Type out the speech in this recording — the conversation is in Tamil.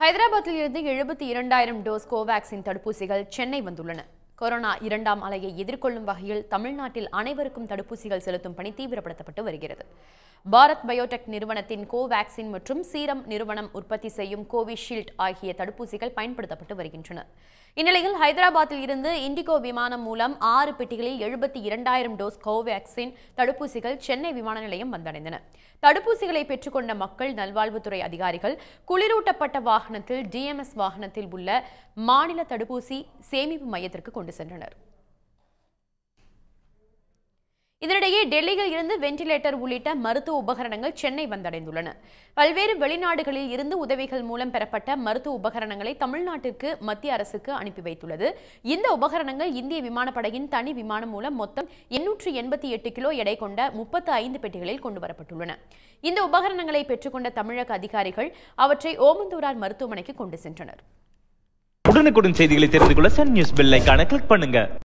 ஹைதராபாத்தில் இருந்து எழுபத்தி இரண்டாயிரம் டோஸ் கோவாக்சின் தடுப்பூசிகள் சென்னை வந்துள்ளன கொரோனா இரண்டாம் அலையை எதிர்கொள்ளும் வகையில் தமிழ்நாட்டில் அனைவருக்கும் தடுப்பூசிகள் செலுத்தும் பணி தீவிரப்படுத்தப்பட்டு வருகிறது பாரத் பயோடெக் நிறுவனத்தின் கோவாக்சின் மற்றும் சீரம் நிறுவனம் உற்பத்தி செய்யும் கோவிஷீல்டு ஆகிய தடுப்பூசிகள் பயன்படுத்தப்பட்டு வருகின்றன இந்நிலையில் ஹைதராபாத்தில் இருந்து இண்டிகோ விமானம் மூலம் ஆறு பெட்டிகளில் எழுபத்தி இரண்டாயிரம் டோஸ் கோவேக்சின் தடுப்பூசிகள் சென்னை விமான நிலையம் வந்தடைந்தன தடுப்பூசிகளை பெற்றுக்கொண்ட மக்கள் நல்வாழ்வுத்துறை அதிகாரிகள் குளிரூட்டப்பட்ட வாகனத்தில் டிஎம்எஸ் வாகனத்தில் உள்ள மாநில தடுப்பூசி சேமிப்பு மையத்திற்கு கொண்டு சென்றனர் இதனிடையே டெல்லியில் இருந்து வெண்டிலேட்டர் உள்ளிட்ட மருத்துவ உபகரணங்கள் சென்னை வந்தடைந்துள்ளன பல்வேறு வெளிநாடுகளில் இருந்து உதவிகள் மூலம் பெறப்பட்ட மருத்துவ உபகரணங்களை தமிழ்நாட்டிற்கு மத்திய அரசுக்கு அனுப்பி வைத்துள்ளது இந்த உபகரணங்கள் இந்திய விமானப்படையின் தனி விமானம் மூலம் மொத்தம் எண்ணூற்று எண்பத்தி எட்டு கிலோ எடை கொண்ட முப்பத்து ஐந்து பெட்டிகளில் கொண்டு வரப்பட்டுள்ளன இந்த உபகரணங்களை பெற்றுக்கொண்ட தமிழக அதிகாரிகள் அவற்றை ஓமந்தூரார் மருத்துவமனைக்கு கொண்டு சென்றனர் உடனுக்குடன் செய்திகளை தெரிந்து கொள்ள சன் நியூஸ் பெல் ஐகானை கிளிக் பண்ணுங்க